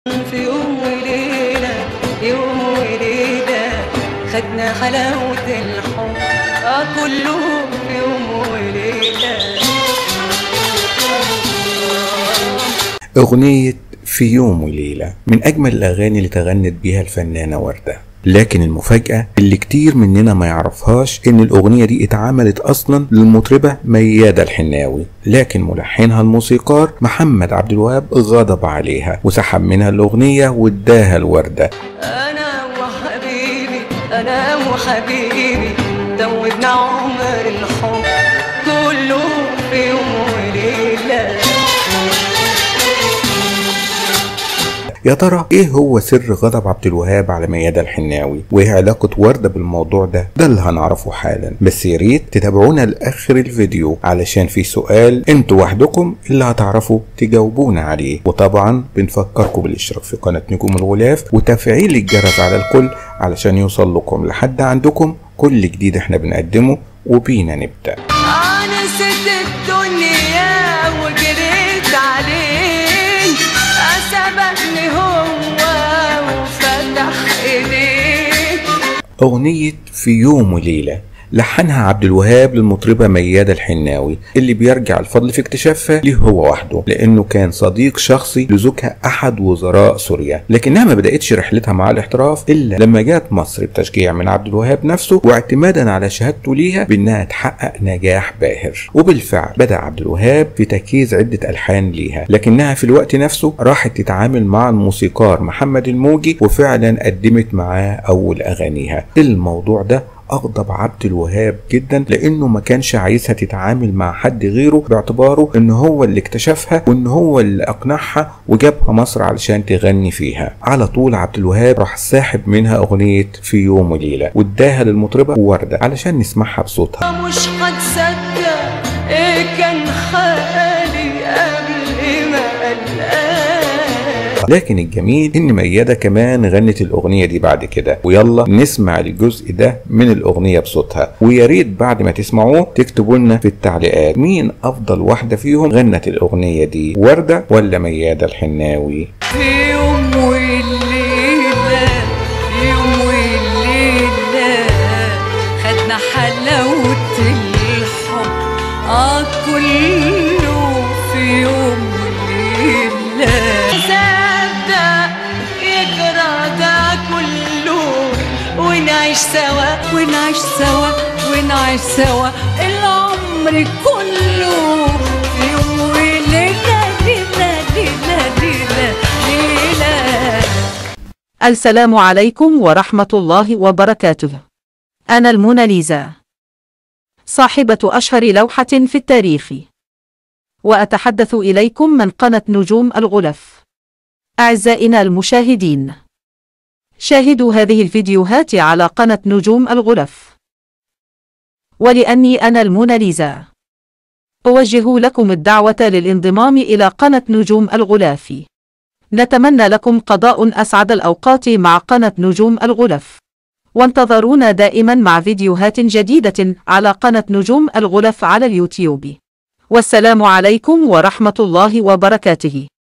في يوم وليلة يوم وليلة خدنا حلاوة الحب آه كله في يوم وليلة أغنية في يوم وليلة من أجمل الأغاني اللي تغنت بيها الفنانة وردة لكن المفاجأة اللي كتير مننا ما يعرفهاش إن الأغنية دي اتعملت أصلا للمطربة ميادة الحناوي لكن ملحنها الموسيقار محمد عبد الوهاب غضب عليها وسحب منها الأغنية واداها الوردة أنا وحبيبي أنا وحبيبي دوبنا عمر الحب كله في يوم وليلة يا ترى ايه هو سر غضب عبد الوهاب على ميادة الحناوي وايه علاقة وردة بالموضوع ده ده اللي هنعرفه حالا بس يا ريت تتابعونا لاخر الفيديو علشان في سؤال انتوا وحدكم اللي هتعرفوا تجاوبونا عليه وطبعا بنفكركم بالاشتراك في قناة نجوم الغلاف وتفعيل الجرس على الكل علشان يوصل لكم لحد عندكم كل جديد احنا بنقدمه وبينا نبدأ أنا ست الدنيا وجريت عليه سبقني هو وفتح ايديه أغنية في يوم وليلة لحنها عبد الوهاب للمطربة ميادة الحناوي اللي بيرجع الفضل في اكتشافها ليه هو وحده لأنه كان صديق شخصي لزوجها أحد وزراء سوريا لكنها ما بدأتش رحلتها مع الاحتراف إلا لما جات مصر بتشجيع من عبد الوهاب نفسه واعتمادا على شهادته ليها بأنها تحقق نجاح باهر وبالفعل بدأ عبد الوهاب في تجهيز عدة ألحان ليها لكنها في الوقت نفسه راحت تتعامل مع الموسيقار محمد الموجي وفعلا قدمت معاه أول أغانيها الموضوع ده اغضب عبد الوهاب جدا لانه ما كانش عايزها تتعامل مع حد غيره باعتباره ان هو اللي اكتشفها وان هو اللي اقنعها وجابها مصر علشان تغني فيها على طول عبد الوهاب راح ساحب منها اغنيه في يوم وليله واداها للمطربه ورده علشان نسمعها بصوتها مش هتصدق ايه كان حالي قبل ما قلقان لكن الجميل ان ميادة كمان غنت الاغنية دي بعد كده ويلا نسمع الجزء ده من الاغنية بصوتها ويا ريت بعد ما تسمعوه تكتبوا لنا في التعليقات مين افضل واحدة فيهم غنت الاغنية دي وردة ولا ميادة الحناوي في يوم وليلة يوم وليلة خدنا حلاوة الحب اه كله في يوم وليلة صدق يجرى ده كله ونعيش سوا ونعيش سوا ونعيش سوا العمر كله في يوم وليلة ليلة ليلة ليلة ليلة السلام عليكم ورحمة الله وبركاته. أنا الموناليزا. صاحبة أشهر لوحة في التاريخ. وأتحدث إليكم من قناة نجوم الغلف. أعزائنا المشاهدين. شاهدوا هذه الفيديوهات على قناة نجوم الغلف. ولأني أنا الموناليزا. أوجه لكم الدعوة للانضمام إلى قناة نجوم الغلاف. نتمنى لكم قضاء أسعد الأوقات مع قناة نجوم الغلف. وانتظرونا دائما مع فيديوهات جديدة على قناة نجوم الغلف على اليوتيوب. والسلام عليكم ورحمة الله وبركاته.